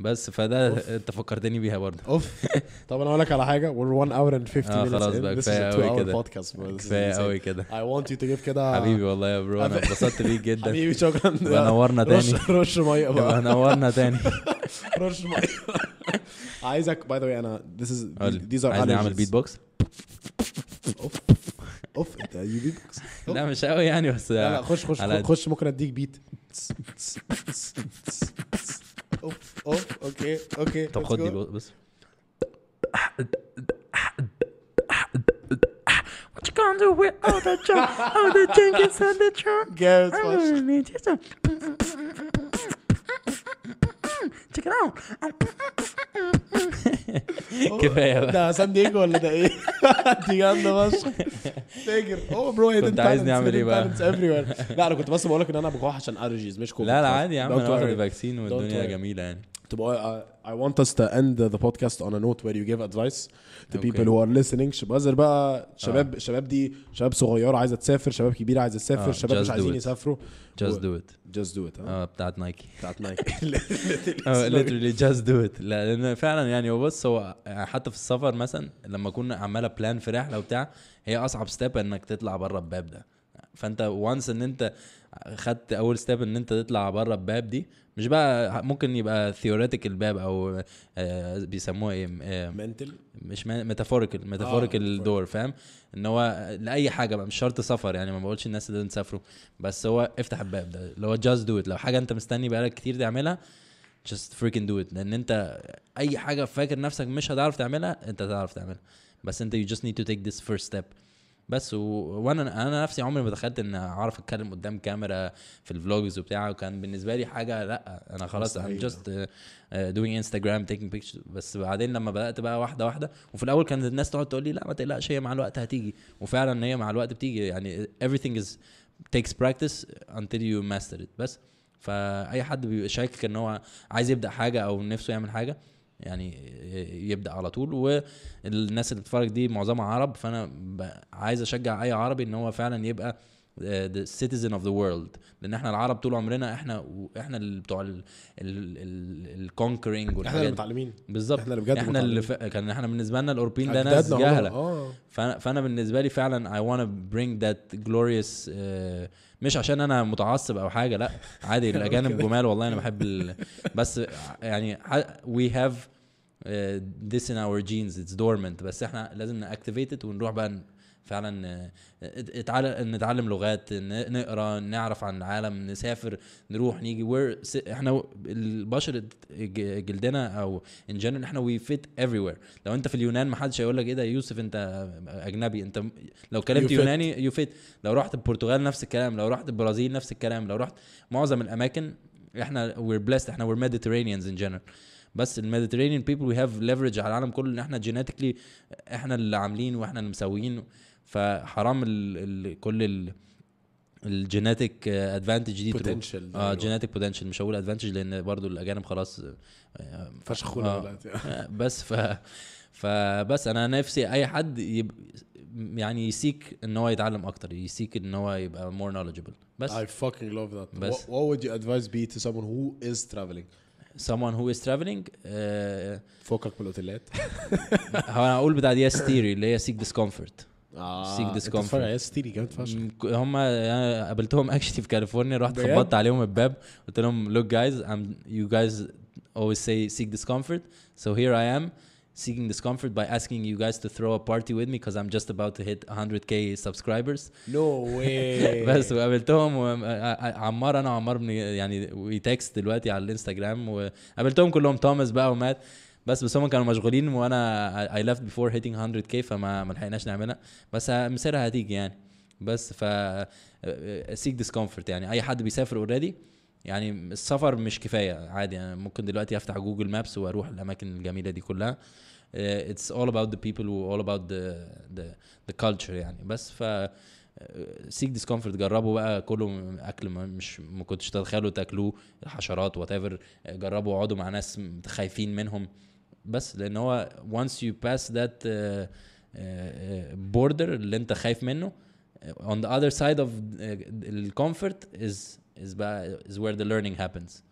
بس فده انت فكرتني بيها برضه اوف طب انا اقول لك على حاجه we're 1 hour and 50 آه، minutes خلاص in. بقى، This is كفاية a أوي 2 hour كده. podcast bro. This is كفايه insane. قوي كده I want you to give كده حبيبي والله يا برو انا انبسطت بيك جدا حبيبي شكرا يبقى نورنا تاني رش رش ميه يبقى بقى نورنا تاني رش ميه عايزك باي ذا واي انا this is قول لي، these are عايز نعمل allergies. بيت بوكس اوف اوف انت يو بيت بوكس لا مش قوي يعني بس لا لا خش خش على قد. خش ممكن اديك بيت اوف اوف اوكي اوكي طب let's خد دي go. بص What you gonna do with all the junk, all the junk inside the trunk? جامد I'm فشخ gonna need you to check it out. كفايه بقى ده سان دييجو ولا ده ايه؟ دي جامده فشخ فاكر هو برو كنت عايزني أعمل إيه بقى؟ لا انا كنت بس بقول لك ان انا بكح عشان allergies مش كوفيد لا لا عادي يا عم Don't انا واخد worry. الفاكسين والدنيا worry. جميله يعني تبقى I, I want us to end the podcast on a note where you give advice to Okay. people who are listening بهزر بقى شباب شباب دي شباب صغيره عايزه تسافر شباب كبيره عايزه تسافر آه، شباب just مش do عايزين it. يسافروا just و- do it just do it ها اه بتاعت نايكي بتاعت نايكي اه literally just do it لا لان فعلا يعني هو بص هو حتى في السفر مثلا لما كنا عماله بلان في رحله وبتاع هي اصعب ستيب انك تطلع بره الباب ده فانت وانس ان انت خدت اول ستيب ان انت تطلع بره الباب دي مش بقى ممكن يبقى ثيوريتيك الباب او آه، بيسموها ايه آه، منتل مش ميتافوريكال ميتافوريكال metaphorical. دور فاهم ان هو لاي حاجه بقى مش شرط سفر يعني ما بقولش الناس اللي تسافروا بس هو افتح الباب ده اللي هو جاست دو ات لو حاجه انت مستني بقالك كتير تعملها just freaking do it لان انت اي حاجه فاكر نفسك مش هتعرف تعملها انت هتعرف تعملها بس انت you just need to take this first step بس و... وانا انا نفسي عمري ما تخيلت ان اعرف اتكلم قدام كاميرا في الفلوجز وبتاع وكان بالنسبه لي حاجه لا انا خلاص I'm مستحيل. just uh, uh, doing Instagram taking pictures بس بعدين لما بدات بقى واحده واحده وفي الاول كانت الناس تقعد تقول لي لا ما تقلقش هي مع الوقت هتيجي وفعلا هي مع الوقت بتيجي يعني everything is takes practice until you master it بس فاي حد بيبقى شاكك ان هو عايز يبدا حاجه او نفسه يعمل حاجه يعني يبدا على طول والناس اللي بتتفرج دي معظمها عرب فانا ب- عايز اشجع اي عربي ان هو فعلا يبقى آه، the citizen of the world لان احنا العرب طول عمرنا احنا احنا اللي بتوع الكونكرينج احنا اللي والحاجات متعلمين بالظبط احنا اللي بجد احنا اللي متعلمين. ف... كان احنا بالنسبه لنا الاوروبيين ده ناس أجدادنا هم- جهله اه فانا فانا بالنسبه لي فعلا I wanna bring that glorious uh, مش عشان انا متعصب او حاجه لا عادي الاجانب جمال والله انا بحب ال... بس يعني ح- we have uh, this in our genes it's dormant بس احنا لازم ناكتيفيت it ونروح بقى ن- فعلا آه، اتعلم نتعلم لغات ن- نقرا نعرف عن العالم نسافر نروح نيجي وير احنا البشر ج- جلدنا او ان جنرال احنا وي فيت everywhere لو انت في اليونان ما حدش هيقول لك ايه ده يا يوسف انت اجنبي انت م- لو كلمت You fit. يوناني يو فيت لو رحت البرتغال نفس الكلام لو رحت البرازيل نفس الكلام لو رحت معظم الاماكن احنا وير بليست احنا وير ميديترينيانز ان جنرال بس الميديترينيان بيبل وي هاف ليفرج على العالم كله ان احنا جينيتيكلي احنا اللي عاملين واحنا اللي مسويين فحرام ال ال كل ال الجينيتيك ادفانتج دي تروح. بوتنشال اه جينيتيك بوتنشال مش هقول ادفانتج لان برضو الاجانب خلاص آه، فشخونا آه. دلوقتي آه، بس ف فبس انا نفسي اي حد يب... يعني يسيك ان هو يتعلم اكتر يسيك ان هو يبقى more knowledgeable بس I fucking love that. بس. What, what would your advice be to someone who is traveling? someone who is traveling آه، فكك من الاوتيلات هو انا اقول بتاع دي ستيري اللي هي سيك ديسكومفورت اه Seek انت discomfort. بتتفرج على ستيري جامد فشخ هم انا قابلتهم اكشلي في كاليفورنيا رحت بجد؟ خبطت عليهم الباب قلت لهم look guys I'm you guys always say seek discomfort so here I am seeking discomfort by asking you guys to throw a party with me because I'm just about to hit 100k subscribers نو واي بس وقابلتهم و- عمار انا وعمار بن يعني وي تكست دلوقتي على الانستجرام وقابلتهم كلهم توماس بقى ومات بس بس هم كانوا مشغولين وانا اي ليفت بيفور هيتنج 100k فما ما لحقناش نعملها بس مصيرها هتيجي يعني بس ف سيك ديسكومفورت يعني اي حد بيسافر اوريدي يعني السفر مش كفايه عادي يعني ممكن دلوقتي افتح جوجل مابس واروح الاماكن الجميله دي كلها اتس all about the people و all about the the the culture يعني بس ف سيك ديسكومفورت جربوا بقى كله اكل ما مش ما كنتش تتخيلوا تاكلوه الحشرات وات ايفر جربوا اقعدوا مع ناس خايفين منهم بس لان هو once you pass that uh, uh, border اللي انت خايف منه on the other side of uh, the comfort is is بقى is where the learning happens